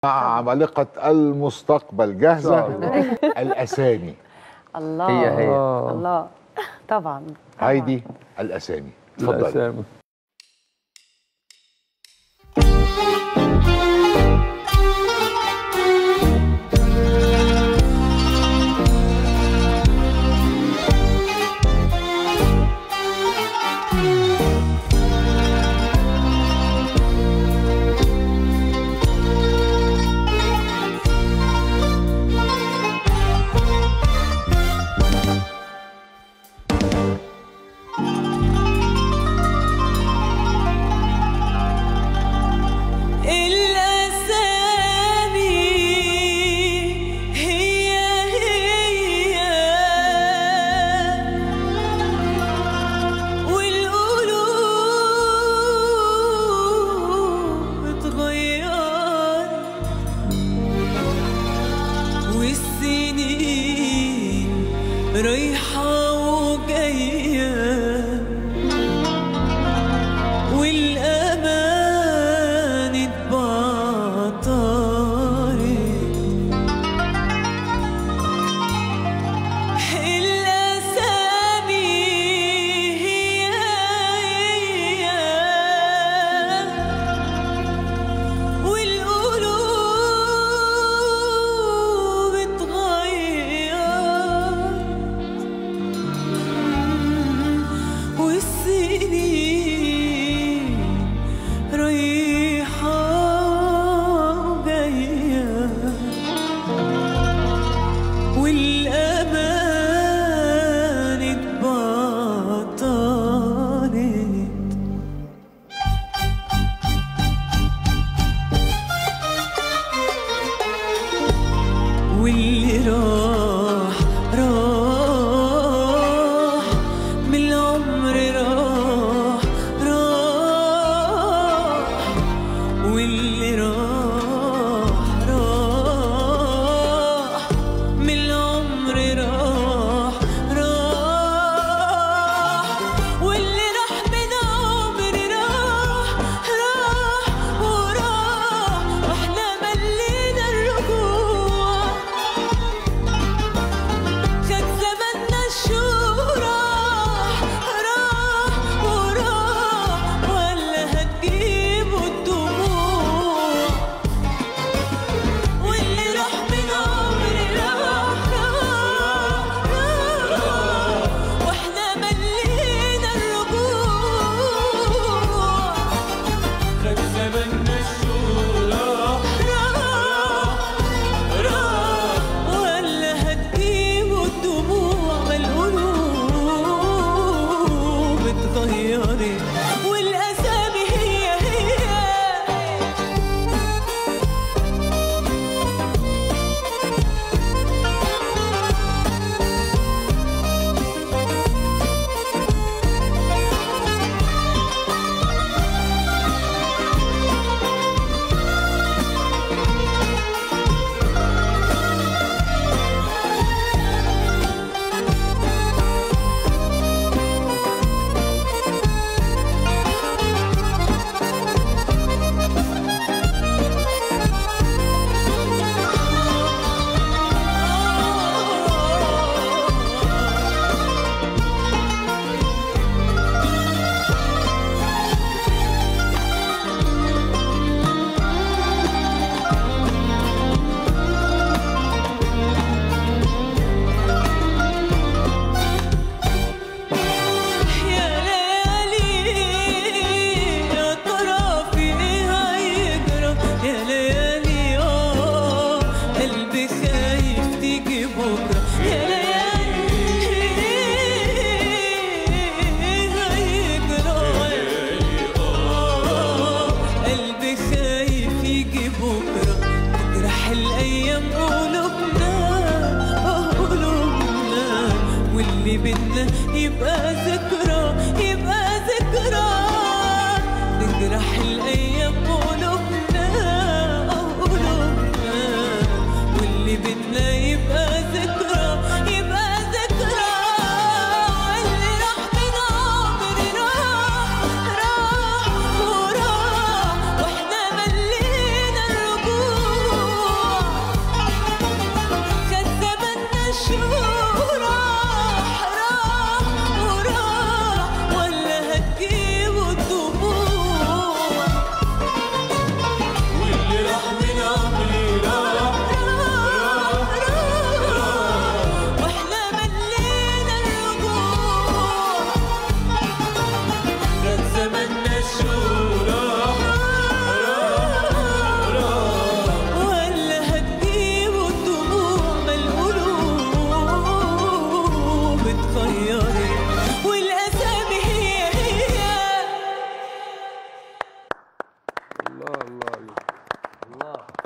مع عمالقة المستقبل جاهزة الأسامي الله هي هي. الله طبعا طبعاً. هايدي الأسامي اتفضلي الأسامي. الأسامي هي هي والقلوب اتغيرت والسنين رايحة وجاية والأمان اتبطرت الأسامي هي هي والقلوب اتغيرت والسنين رايحة وجاية والأمان اتبطلت واللي راح راح من العمر راح راح واللي راح راح من العمر راح راح واللي راح من عمري راح راح وراح واحنا ملينا الرجوع خد زماننا الشوق راح راح وراح ولا هتجيبوا الدموع واللي راح من عمري راح راح راح واحنا ملينا الرجوع خد زماننا الشوق راح راح ولا هتجيبوا الدموع ما القلوب اتغيرت والاسامي هي هي يا ليالي يا ترى في ايه هيجرى يا ليالي اه قلبي خايف تيجي بكره يا ليالي ايه هيجرى اه قلبي خايف يجي بكره تجرح الايام قلوبنا اه قلوبنا واللي بينا يبقى ذكرى يبقى ذكرى تجرح الايام قلوبنا اه قلوبنا واللي بينا يبقى ذكرى يبقى ذكرى اللي راح من عمري راح راح وراح واحنا ملينا الرجوع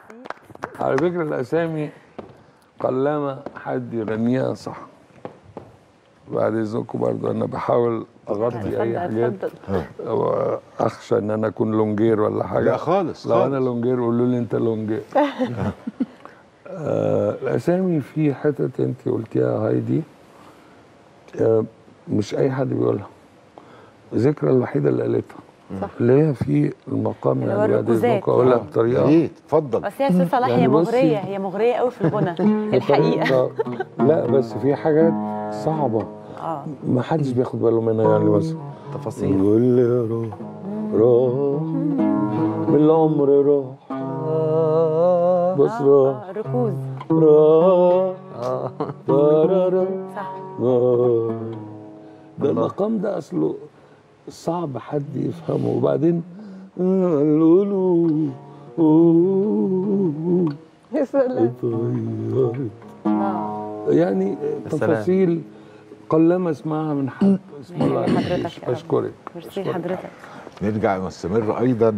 على فكره الاسامي قلما حد يغنيها صح بعد اذنكم برضه انا بحاول اغطي اي اتفضل حاجات اتفضل واخشى ان انا اكون لونجير ولا حاجه لا خالص لو انا خالص. لونجير قولوا لي انت لونجير آه الاسامي في حتت انت قلتيها هايدي آه مش اي حد بيقولها ذكرى الوحيده اللي قالتها صح. اللي هي في المقام اللي هو يعني بعد الركوزات. اذنكم اقولها يا بطريقه ريت اتفضل بس هي استاذ صلاح يعني هي بصي- مغريه هي مغريه قوي في الغنى الحقيقه بطريقة- لا بس في حاجات صعبه اه ما حدش بياخد باله منها يعني مثلا تفاصيل واللي راح راح بالعمر راح بس راح آه، ركوز راح اه تارارا صح آه. ده المقام ده اصله صعب حد يفهمه وبعدين آه، القلوب أوه، يا سلام اتغيرت آه. يعني سلام. تفاصيل قلما اسمعها من حد اسم الله حضرتك عليك يا رب. اشكرك ميرسي حضرتك نرجع نستمر ايضا